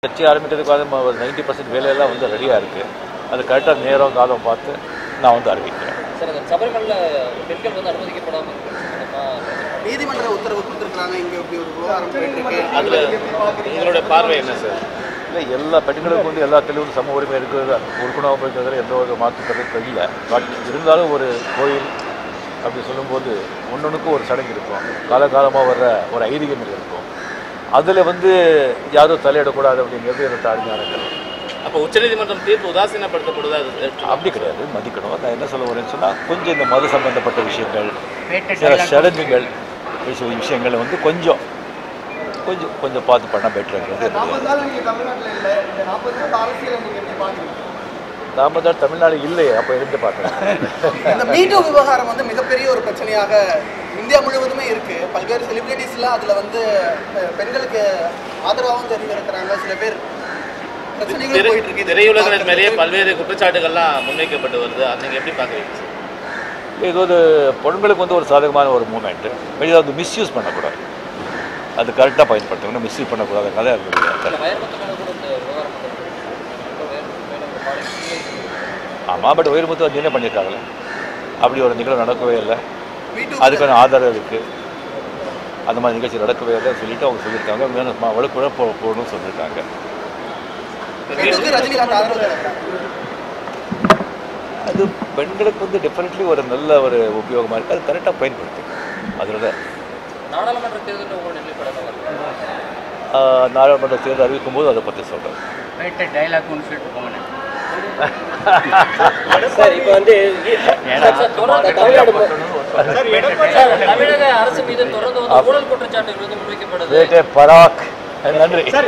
கட்சி ஆரம்பிக்கிறதுக்கு வந்து ஒரு நைன்டி பர்சன்ட் வேலையெல்லாம் வந்து ரெடியாக இருக்குது அது கரெக்டாக நேரம் காலம் பார்த்து நான் வந்து அறிவிக்கிறேன் சார் அந்த சபரிமலையில் பெண்கள் வந்து அனுமதிக்கப்படாமல் இருக்கிறது சம்பந்தமா நீதிமன்ற உத்தரவு கொடுத்துருக்காங்க இங்க இப்படி ஒரு விவகாரம் போயிட்டு இருக்கு அதில் உங்களுடைய பார்வை என்ன சார் இல்லை எல்லா பெண்களுக்கும் வந்து எல்லா தெளிவும் சம உரிமை இருக்கிறது கொடுக்கணும் அப்படிங்கிறதுல எந்த ஒரு மாற்று கருத்து இல்லை பட் இருந்தாலும் ஒரு கோயில் அப்படி சொல்லும்போது ஒன்னொன்றுக்கும் ஒரு சடங்கு இருக்கும் காலகாலமாக வர்ற ஒரு ஐதீகங்கள் இருக்கும் அதில் வந்து யாரும் தலையிடக்கூடாது அப்படிங்கிறது என்னோட தாழ்மையான கருத்து அப்போ உச்சநீதிமன்றம் தீர்ப்பு உதாசீனப்படுத்தப்படுதா அது ஏற்று- அப்படி கிடையாது மதிக்கணும் நான் என்ன சொல்ல வரேன்னு சொன்னால் கொஞ்சம் இந்த மது சம்பந்தப்பட்ட விஷயங்கள் சில சடங்குகள் விஷய விஷயங்களை வந்து கொஞ்சம் கொஞ்சம் கொஞ்சம் பார்த்து பண்ணால் பெட்டருங்கிறது என்னுடைய நாற்பது நாள் நீங்க தமிழ்நாட்டில் இல்லை இந்த நாற்பது நாள் அரசியல் நீங்க எப்படி பாக்குறீங்க நாம தான் தமிழ்நாடு இல்லையே அப்போ இருந்து பார்க்குறேன் இந்த மீட்டு விவகாரம் வந்து மிகப்பெரிய ஒரு பிரச்சனையாக இந்தியா முழுவதுமே இருக்கு பல்வேறு செலிபிரிட்டிஸ்லாம் அதுல வந்து அஹ், பெண்களுக்கு ஆதரவாகவும் தெரிவிக்கிறாங்க சில பேர் பிரச்சனைகளும் திரை- போயிட்டு இருக்கு இது திரையுலகினர் மேலேயே பல்வேறு குற்றச்சாட்டுகள்லாம் முன்வைக்கப்பட்டு வருது அதை நீங்கள் எப்படி பார்க்குறீங்க சார் இது ஒரு பொண்களுக்கு வந்து ஒரு சாதகமான ஒரு மூமெண்ட்டு வெளியில் வந்து மிஸ்யூஸ் பண்ணக்கூடாது அது கரெக்டாக பயன்படுத்தணும் மிஸ்யூஸ் பண்ணக்கூடாதுனால அது இல்லை வயர்மத்து மேலே கூட இந்த விவகாரம் வந்திருக்கு வயர்மத்து மேலே ஒரு பாலிசி ஆமாம் பட் உயர்முத்து வந்து என்ன பண்ணியிருக்காங்களே அப்படி ஒரு நிகழ்வு நடக்கவே இல்லை மீட்டு அதுக்கான ஆதாரம் இருக்குது அந்த மாதிரி நிகழ்ச்சி நடக்கவே இல்லை சொல்லிட்டு அவங்க சொல்லியிருக்காங்க வேணும் வழக்குழ போ போகணும்னு சொல்லியிருக்காங்க மீட்டுக்கு ரஜினிகாந்த் ஆதரவு தராங்க. அது பெண்களுக்கு வந்து டெஃபினெட்லி ஒரு நல்ல ஒரு உபயோகமாக இருக்குது அது கரெக்டாக பயன்படுத்து அதோட நாடாளுமன்ற தேர்தலில் உங்கள் நிலைப்படம் நாடாளுமன்ற தேர்தல் அறிவிக்கும் போது அதை பற்றி சொல்கிறேன் டைலாக்னு சொல்லிட்டு போங்க சார் இப்போ வந்து சார், தொடர்ந்து தமிழ்நாடு சார், தமிழக அரசு மீது தொடர்ந்து வந்து ஊழல் குற்றச்சாட்டுகள் வந்து முன்வைக்கப்படுது வேட்டை பராக் நன்றி